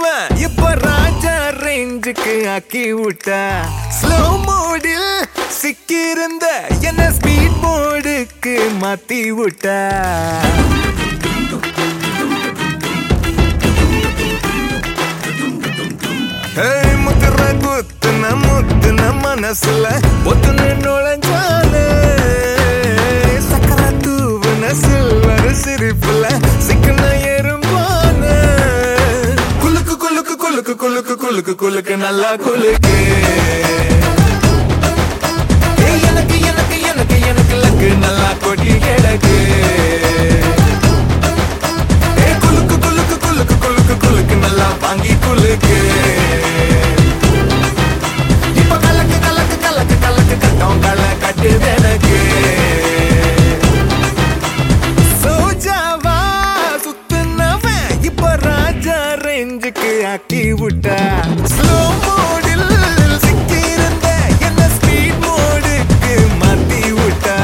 அவன் இப்ப ராஜா ரேஞ்சுக்கு ஆக்கி விட்டா ஸ்லோ மோடில் சிக்கியிருந்த என்ன ஸ்பீட் மோடுக்கு மாத்தி விட்டா ஏய், முத்துற குத்துன முத்துன மனசுல ஒத்துன நுழைஞ்சாலே சக்கர தூவுன சில்வர் சிரிப்புல சிக்கன எறும்பான குலுக்கு குலுக்கு குலுக்கு குலுக்கு குலுக்கு குலுக்கு நல்லா குலுக்கு ஏய், எனக்கு எனக்கு எனக்கு எனக்கு லக்கு நல்லா கொட்டி கிடக்கு ஏய், குலுக்கு குலுக்கு குலுக்கு குலுக்கு குலுக்கு நல்லா வாங்கி குலுக்கு இப்ப கலக்கு கலக்கு கலக்கு கலக்கு கட்டம் களை கட்டு எனக்கு சோஜாவா சுத்துனவன் இப்ப ராஜா ரேஞ்சுக்கு ஆக்கி விட்டா ஸ்லோ மோடில் சிக்கியிருந்த என்ன ஸ்பீட் மோடுக்கு மாத்தி விட்டா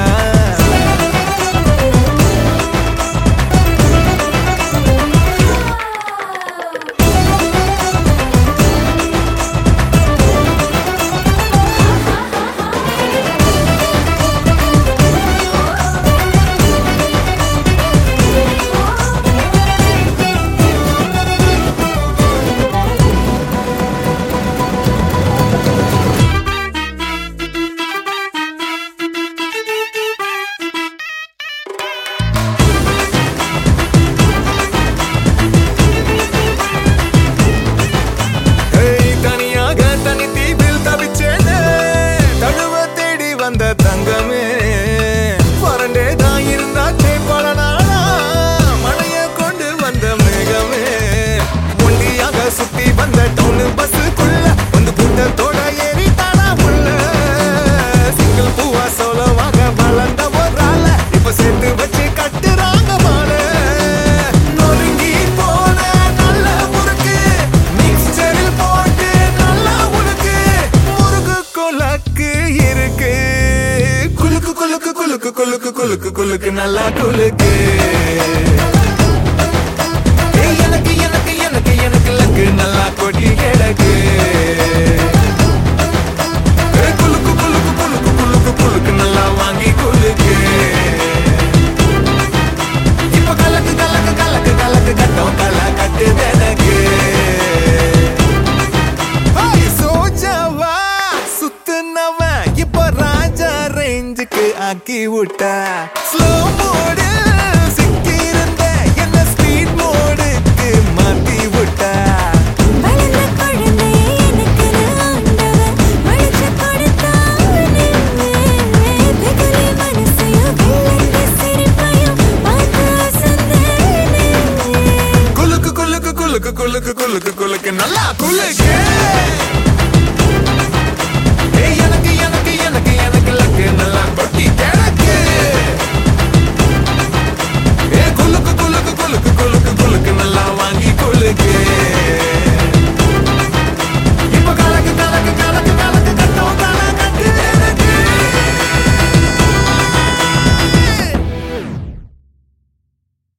ஏய், தனியாக தனி தீவில் தவிச்சேனே தழுவ தேடி வந்த தங்கமே வறண்டே தான் இருந்தாச்சே பல நாளா மழைய கொண்டு வந்த மேகமே ஒண்டியாக சுத்தி வந்த டவுனு பஸ்ஸுக்குள்ள வந்து கூட்டத்தோட ஏறி தானா உள்ள சிங்கிள் பூவா சோலவாக வளர்ந்த ஒரு ஆள இப்ப சேர்த்து வச்சு கட்டுறாங்க மாலை நொறுங்கி போன நல்ல முறுக்கு மிக்சரில் போட்டு நல்லா உனக்கு முறுக்கு குலக்கு இருக்கு குலுக்கு குலுக்கு குலுக்கு குலுக்கு குலுக்கு குலுக்கு நல்லா குலுக்கு ஏய், எனக்கு எனக்கு எனக்கு எனக்கு லக்கு நல்லா கொட்டி கிடக்கு ஏய், குலுக்கு குலுக்கு குலுக்கு குலுக்கு குலுக்கு நல்லா வாங்கி குலுக்கு இப்ப கலக்கு கலக்கு கலக்கு கலக்கு கட்டம் கல கட்டு எனக்கு ஹாய், சோஜாவா சுத்துனவன் இப்ப ராஜா ரேஞ்சுக்கு ஆக்கி விட்டா ஸ்லோ மோடு சிக்கியிருந்த என்ன ஸ்பீட் மோடுக்கு மாத்தி விட்டா வளர்ந்த குழந்தையை எனக்குன்னு ஆண்டவன் வளைச்சு கொடுத்தானே. வெகுளி மனசையும் வெள்ளந்த சிரிப்பையும் பார்த்து அசந்தேனே. குலுக்கு குலுக்கு குலுக்கு குலுக்கு குலுக்கு குலுக்கு நல்லா குலுக்கு ஏய், எனக்கு எனக்கு எனக்கு எனக்கு லக்கு நல்லா கொட்டி